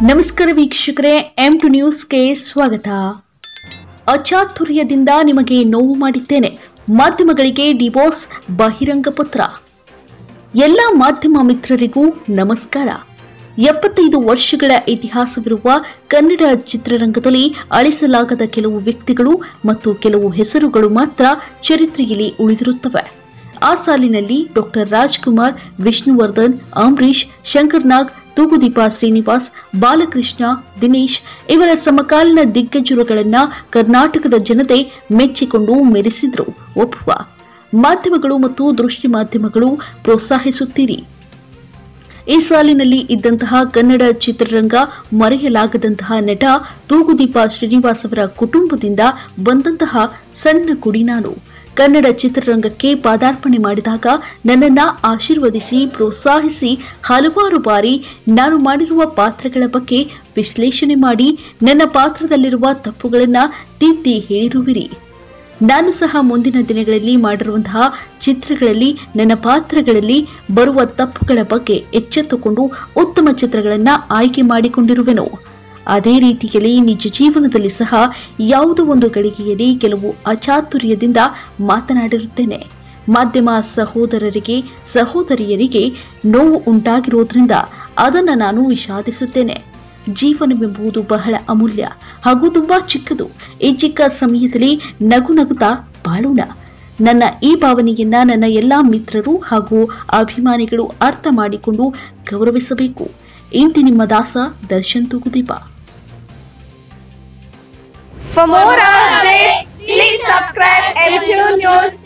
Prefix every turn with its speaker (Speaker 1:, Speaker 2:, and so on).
Speaker 1: ನಮಸ್ಕಾರ ವೀಕ್ಷಕರೇ M to ನ್ಯೂಸ್ಗೆ ಸ್ವಾಗತ ಅಚಾತುರ್ಯದಿಂದ ನಿಮಗೆ ನೋವು ಮಾಡಿದ್ದೇನೆ ಮಾಧ್ಯಮಗಳಿಗೆ ಡಿವೋರ್ಸ್ ಬಹಿರಂಗ ಪತ್ರ ಎಲ್ಲ ಮಾಧ್ಯಮ ಮಿತ್ರರಿಗೂ ನಮಸ್ಕಾರ ಎಪ್ಪತ್ತೈದು ವರ್ಷಗಳ ಇತಿಹಾಸವಿರುವ ಕನ್ನಡ ಚಿತ್ರರಂಗದಲ್ಲಿ ಅಳಿಸಲಾಗದ ಕೆಲವು ವ್ಯಕ್ತಿಗಳು ಮತ್ತು ಕೆಲವು ಹೆಸರುಗಳು ಮಾತ್ರ ಚರಿತ್ರೆಯಲ್ಲಿ ಉಳಿದಿರುತ್ತವೆ ಆ ಸಾಲಿನಲ್ಲಿ ಡಾಕ್ಟರ್ ರಾಜ್ಕುಮಾರ್ ವಿಷ್ಣುವರ್ಧನ್ ಅಂಬರೀಶ್ ಶಂಕರ್ ನಾಗ್ ತೂಗುದೀಪ ಶ್ರೀನಿವಾಸ್ ಬಾಲಕೃಷ್ಣ ದಿನೇಶ್ ಇವರ ಸಮಕಾಲೀನ ದಿಗ್ಗಜರುಗಳನ್ನ ಕರ್ನಾಟಕದ ಜನತೆ ಮೆಚ್ಚಿಕೊಂಡು ಮೆರೆಸಿದ್ರು ಒಪ್ಪುವ ಮಾಧ್ಯಮಗಳು ಮತ್ತು ದೃಷ್ಟಿ ಮಾಧ್ಯಮಗಳು ಪ್ರೋತ್ಸಾಹಿಸುತ್ತೀರಿ ಈ ಸಾಲಿನಲ್ಲಿ ಇದ್ದಂತಹ ಕನ್ನಡ ಚಿತ್ರರಂಗ ಮರೆಯಲಾಗದಂತಹ ನಟ ತೂಗುದೀಪ ಶ್ರೀನಿವಾಸ್ ಅವರ ಕುಟುಂಬದಿಂದ ಬಂದಂತಹ ಸಣ್ಣ ಕುಡಿ ನಾನು ಕನ್ನಡ ಚಿತ್ರರಂಗಕ್ಕೆ ಪಾದಾರ್ಪಣೆ ಮಾಡಿದಾಗ ನನ್ನನ್ನ ಆಶೀರ್ವದಿಸಿ ಪ್ರೋತ್ಸಾಹಿಸಿ ಹಲವಾರು ಬಾರಿ ನಾನು ಮಾಡಿರುವ ಪಾತ್ರಗಳ ಬಗ್ಗೆ ವಿಶ್ಲೇಷಣೆ ಮಾಡಿ ನನ್ನ ಪಾತ್ರದಲ್ಲಿರುವ ತಪ್ಪುಗಳನ್ನ ತಿದ್ದಿ ಹೇಳಿರುವಿರಿ ನಾನು ಸಹ ಮುಂದಿನ ದಿನಗಳಲ್ಲಿ ಮಾಡಿರುವಂತಹ ಚಿತ್ರಗಳಲ್ಲಿ ನನ್ನ ಪಾತ್ರಗಳಲ್ಲಿ ಬರುವ ತಪ್ಪುಗಳ ಬಗ್ಗೆ ಎಚ್ಚೆತ್ತುಕೊಂಡು ಉತ್ತಮ ಚಿತ್ರಗಳನ್ನು ಆಯ್ಕೆ ಮಾಡಿಕೊಂಡಿರುವೆನು ಅದೇ ರೀತಿಯಲ್ಲಿ ನಿಜ ಜೀವನದಲ್ಲಿ ಸಹ ಯಾವುದೋ ಒಂದು ಗಳಿಗೆಯಲ್ಲಿ ಕೆಲವು ಅಚಾತುರ್ಯದಿಂದ ಮಾತನಾಡಿರುತ್ತೇನೆ ಮಾಧ್ಯಮ ಸಹೋದರರಿಗೆ ಸಹೋದರಿಯರಿಗೆ ನೋವು ಉಂಟಾಗಿರೋದ್ರಿಂದ ಅದನ್ನು ನಾನು ವಿಷಾದಿಸುತ್ತೇನೆ ಜೀವನವೆಂಬುದು ಬಹಳ ಅಮೂಲ್ಯ ಹಾಗೂ ತುಂಬಾ ಚಿಕ್ಕದು ಈ ಚಿಕ್ಕ ಸಮಯದಲ್ಲಿ ನಗು ನಗುತ್ತಾ ಬಾಳೋಣ ನನ್ನ ಈ ಭಾವನೆಯನ್ನ ನನ್ನ ಎಲ್ಲಾ ಮಿತ್ರರು ಹಾಗೂ ಅಭಿಮಾನಿಗಳು ಅರ್ಥ ಮಾಡಿಕೊಂಡು ಗೌರವಿಸಬೇಕು ಇಂತಿ ನಿಮ್ಮ ದಾಸ Darshan Thoogudeepa
Speaker 2: For more updates, please subscribe M2 News